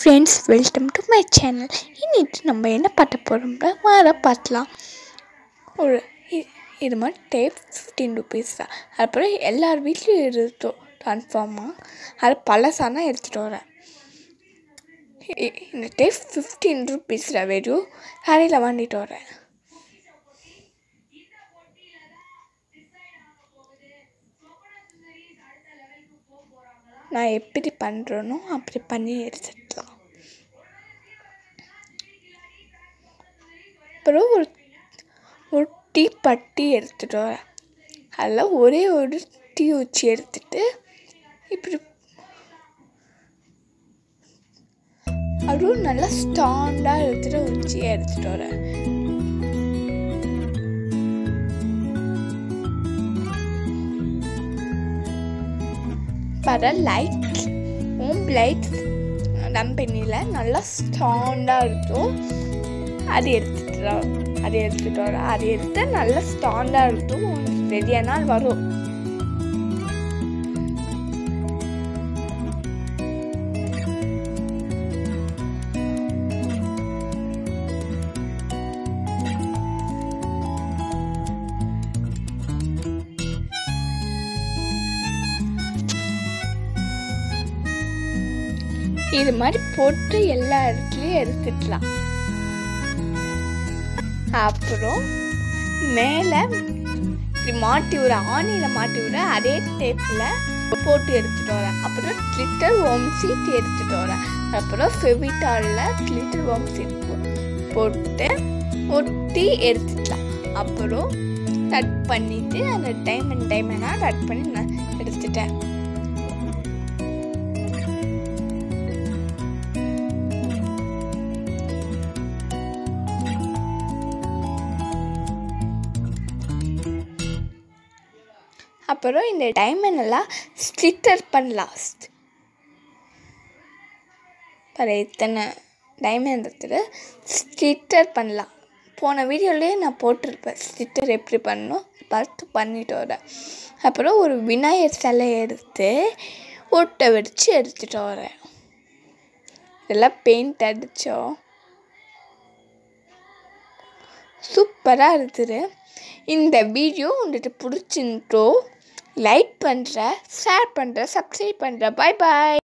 friends welcome to my channel இன்னைக்கு நம்ம என்ன பார்க்க போகிறோம்னா வர பார்க்கலாம் ஒரு இ- இது மாதிரி டேப் ஃபிஃப்டீன் ருபீஸ் தான் அப்புறம் எல்லார் வீட்லேயும் இருக்கும் கன்ஃபார்மாக அது பழசானா எடுத்துகிட்டு வரேன் இ- இந்த டேப் ஃபிஃப்டீன் ருபீஸில் வெறும் கடையில் வாங்கிட்டு வரேன் நான் எப்படி பண்ணுறேனோ அப்படி பண்ணி எடுத்துக்கலாம் அப்புறம் ஒரு ஒரு டீ பட்டி எடுத்துகிட்டு வரேன் அதில் ஒரே ஒரு டீ வச்சு எடுத்துட்டு இப்படி அதுவும் நல்லா ஸ்டாண்டாக எடுத்துகிட்டு உச்சியை எடுத்துகிட்டு வரேன் பர லைட் ஹோம் லைட் கம்பெனியில் நல்லா ஸ்டாண்டாக இருக்கும் அது எடுத்துட்டு வா- அது எடுத்துகிட்டு வர அது எடுத்து நல்லா ஸ்டாண்டாக இருக்கும் ரெடியானால் வரும் இது மாதிரி போட்டு எல்லா இடத்துலையும் எடுத்துக்கலாம் அப்புறம் மேலே இப்படி மாட்டி விட ஆணியில் மாட்டி விட அதே டேப்பில் போட்டு எடுத்துகிட்டு வரேன் அப்புறம் கிளிட்டர் ஓம் சீட் எடுத்துகிட்டு வரேன் அப்புறம் ஃபெவிட்டாலில் கிளிட்டர் ஓம் சீட் போட்டு ஒட்டி எடுத்துக்கலாம் அப்புறம் கட் பண்ணிவிட்டு அந்த டைமண்ட் டைமண்டாக கட் பண்ணி நான் எடுத்துட்டேன் அப்புறம் இந்த டைமண்ட் எல்லாம் ஸ்டிட்டர் பண்ணலாம் பாரு இத்தனை டைமண்ட் எடுத்துட்டு ஸ்டிட்டர் பண்ணலாம் போன வீடியோலேயே நான் போட்டிருப்பேன் ஸ்டிட்டர் எப்படி பண்ணணும் பார்த்து பண்ணிட்டு வரேன் அப்புறம் ஒரு விநாயகர் சிலை எடுத்து ஒட்டை வச்சு எடுத்துகிட்டு வரேன் இதெல்லாம் பெயிண்ட் அடித்தோம் சூப்பராக இருக்குது இந்த வீடியோ உங்களுக்கு பிடிச்சிருந்தோ லைக் பண்ணுற ஷேர் பண்ணுற சப்ஸ்கிரைப் பண்ணுற பாய் பாய்